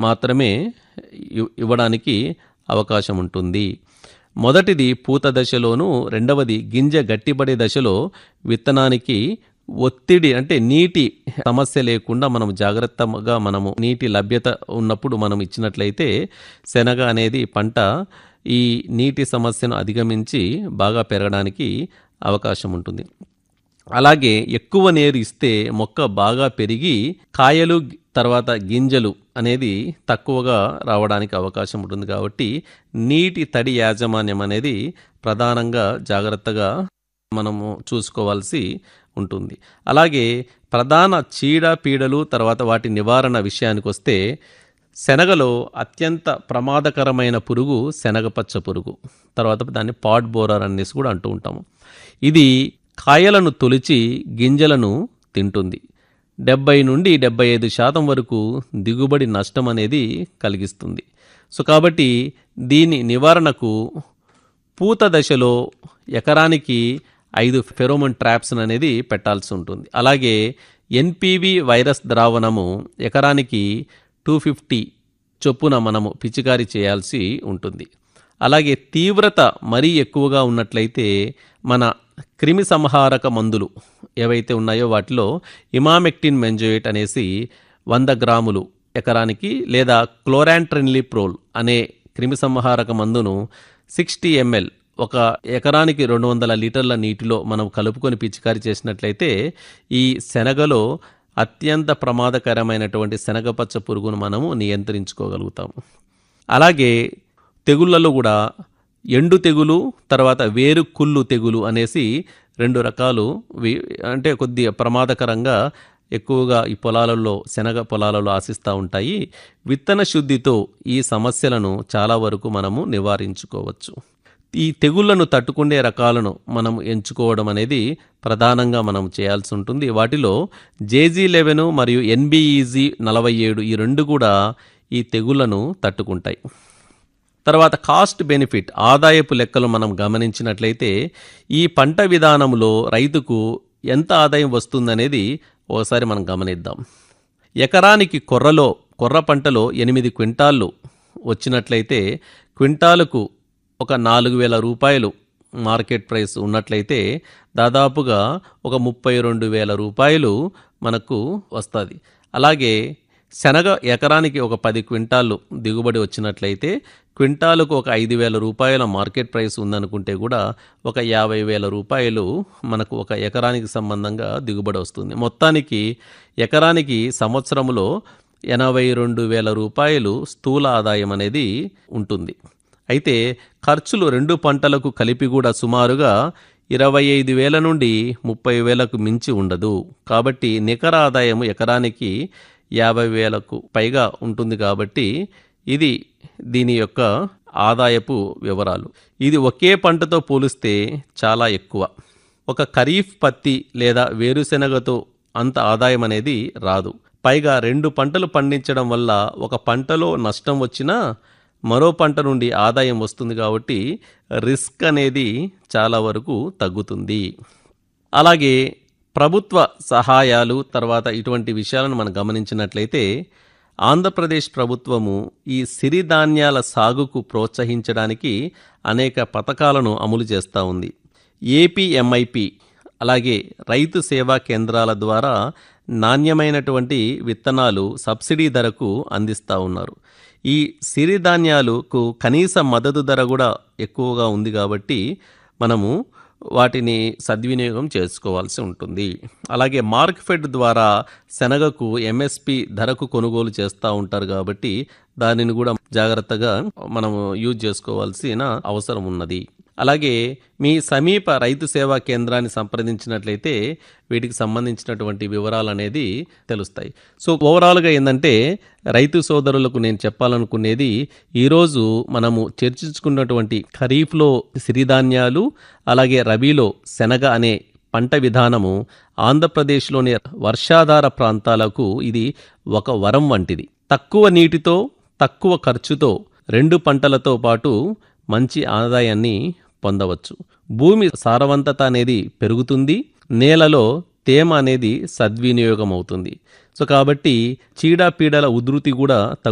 మాత్రమే ఇవ్- ఇవ్వడానికి అవకాశం ఉంటుంది మొదటిది పూత దశలోను రెండవది గింజ గట్టిపడే దశలో విత్తనానికి ఒత్తిడి అంటే నీటి సమస్య లేకుండా మనం జాగ్రత్తగా మనము నీటి లభ్యత ఉన్నప్పుడు మనం ఇచ్చినట్లయితే శనగ అనేది పంట ఈ నీటి సమస్యను అధిగమించి బాగా పెరగడానికి అవకాశం ఉంటుంది అలాగే ఎక్కువ నీరు ఇస్తే మొక్క బాగా పెరిగి కాయలు తర్వాత గింజలు అనేది తక్కువగా రావడానికి అవకాశం ఉంటుంది కాబట్టి నీటి తడి యాజమాన్యం అనేది ప్రధానంగా జాగ్రత్తగా మనము చూసుకోవాల్సి ఉంటుంది అలాగే ప్రధాన చీడ పీడలు తర్వాత వాటి నివారణ విషయానికి వస్తే శనగలో అత్యంత ప్రమాదకరమైన పురుగు శనగపచ్చ పురుగు తర్వాత దాన్ని పాట్ బోరర్ అనేసి కూడా అంటూ ఉంటాము ఇది కాయలను తొలిచి గింజలను తింటుంది డెబ్బై నుండి డెబ్బై ఐదు శాతం వరకు దిగుబడి నష్టం అనేది కలిగిస్తుంది సో కాబట్టి దీని నివారణకు పూత దశలో ఎకరానికి ఐదు ఫెరోమోన్ ట్రాప్స్ అనేది పెట్టాల్సి ఉంటుంది అలాగే ఎన్పివి వైరస్ ద్రావణము ఎకరానికి టూ ఫిఫ్టీ చొప్పున మనము పిచికారీ చేయాల్సి ఉంటుంది అలాగే తీవ్రత మరీ ఎక్కువగా ఉన్నట్లయితే మన క్రిమి సంహారక మందులు ఏవైతే ఉన్నాయో వాటిలో ఇమామెక్టిన్ మెంజోయేట్ అనేసి వంద గ్రాములు ఎకరానికి లేదా క్లోరాంట్రిన్లిప్రోల్ అనే క్రిమి సంహారక మందును సిక్స్టీ ఎంఎల్ ఒక ఎకరానికి రెండు వందల లీటర్ల నీటిలో మనం కలుపుకొని పిచికారి చేసినట్లయితే ఈ శనగలో అత్యంత ప్రమాదకరమైనటువంటి శనగపచ్చ పురుగును మనము నియంత్రించుకోగలుగుతాము అలాగే తెగుళ్ళలో కూడా ఎండు తెగులు తర్వాత వేరు కుళ్ళు తెగులు అనేసి రెండు రకాలు వి- అంటే కొద్దిగా ప్రమాదకరంగా ఎక్కువగా ఈ పొలాలలో శనగ పొలాలలో ఆశిస్తూ ఉంటాయి విత్తన శుద్ధితో ఈ సమస్యలను చాలా వరకు మనము నివారించుకోవచ్చు ఈ తెగుళ్లను తట్టుకునే రకాలను మనం ఎంచుకోవడం అనేది ప్రధానంగా మనం చేయాల్సి ఉంటుంది వాటిలో జేజీ లెవెన్ మరియు ఎన్బిఈజీ నలభై ఏడు ఈ రెండు కూడా ఈ తెగుళ్లను తట్టుకుంటాయి తర్వాత కాస్ట్ బెనిఫిట్ ఆదాయపు లెక్కలు మనం గమనించినట్లయితే ఈ పంట విధానంలో రైతుకు ఎంత ఆదాయం వస్తుందనేది ఓసారి మనం గమనిద్దాం ఎకరానికి కొర్రలో కొర్ర పంటలో ఎనిమిది క్వింటాళ్ళు వచ్చినట్లయితే క్వింటాలకు ఒక నాలుగు వేల రూపాయలు మార్కెట్ ప్రైస్ ఉన్నట్లయితే దాదాపుగా ఒక ముప్పై రెండు వేల రూపాయలు మనకు వస్తుంది అలాగే శనగ ఎకరానికి ఒక పది క్వింటాళ్ళు దిగుబడి వచ్చినట్లయితే క్వింటాలకు ఒక ఐదు వేల రూపాయల మార్కెట్ ప్రైస్ ఉందనుకుంటే కూడా ఒక యాభై వేల రూపాయలు మనకు ఒక ఎకరానికి సంబంధంగా దిగుబడి వస్తుంది మొత్తానికి ఎకరానికి సంవత్సరంలో ఎనభై రెండు వేల రూపాయలు స్థూల ఆదాయం అనేది ఉంటుంది అయితే ఖర్చులు రెండు పంటలకు కలిపి కూడా సుమారుగా ఇరవై ఐదు వేల నుండి ముప్పై వేలకు మించి ఉండదు కాబట్టి నికర ఆదాయం ఎకరానికి యాభై వేలకు పైగా ఉంటుంది కాబట్టి ఇది దీని యొక్క ఆదాయపు వివరాలు ఇది ఒకే పంటతో పోలిస్తే చాలా ఎక్కువ ఒక ఖరీఫ్ పత్తి లేదా వేరుశెనగతో అంత ఆదాయం అనేది రాదు పైగా రెండు పంటలు పండించడం వల్ల ఒక పంటలో నష్టం వచ్చినా మరో పంట నుండి ఆదాయం వస్తుంది కాబట్టి రిస్క్ అనేది చాలా వరకు తగ్గుతుంది అలాగే ప్రభుత్వ సహాయాలు తర్వాత ఇటువంటి విషయాలను మనం గమనించినట్లయితే ఆంధ్రప్రదేశ్ ప్రభుత్వము ఈ సిరిధాన్యాల సాగుకు ప్రోత్సహించడానికి అనేక పథకాలను అమలు చేస్తూ ఉంది ఏపీఎంఐపి అలాగే రైతు సేవా కేంద్రాల ద్వారా నాణ్యమైనటువంటి విత్తనాలు సబ్సిడీ ధరకు అందిస్తూ ఉన్నారు ఈ సిరిధాన్యాలకు కనీస మద్దతు ధర కూడా ఎక్కువగా ఉంది కాబట్టి మనము వాటిని సద్వినియోగం చేసుకోవాల్సి ఉంటుంది అలాగే మార్క్ఫెడ్ ద్వారా శనగకు ఎంఎస్పి ధరకు కొనుగోలు చేస్తూ ఉంటారు కాబట్టి దానిని కూడా జాగ్రత్తగా మనము యూజ్ చేసుకోవాల్సిన అవసరం ఉన్నది అలాగే మీ సమీప రైతు సేవా కేంద్రాన్ని సంప్రదించినట్లయితే వీటికి సంబంధించినటువంటి వివరాలు అనేది తెలుస్తాయి సో ఓవరాల్గా ఏంటంటే రైతు సోదరులకు నేను చెప్పాలనుకునేది ఈరోజు మనము చర్చించుకున్నటువంటి ఖరీఫ్లో సిరిధాన్యాలు అలాగే రబీలో శనగ అనే పంట విధానము ఆంధ్రప్రదేశ్లోని వర్షాధార ప్రాంతాలకు ఇది ఒక వరం వంటిది తక్కువ నీటితో తక్కువ ఖర్చుతో రెండు పంటలతో పాటు మంచి ఆదాయాన్ని పొందవచ్చు భూమి సారవంతత అనేది పెరుగుతుంది నేలలో తేమ అనేది సద్వినియోగం అవుతుంది సో కాబట్టి చీడపీడల ఉధృతి కూడా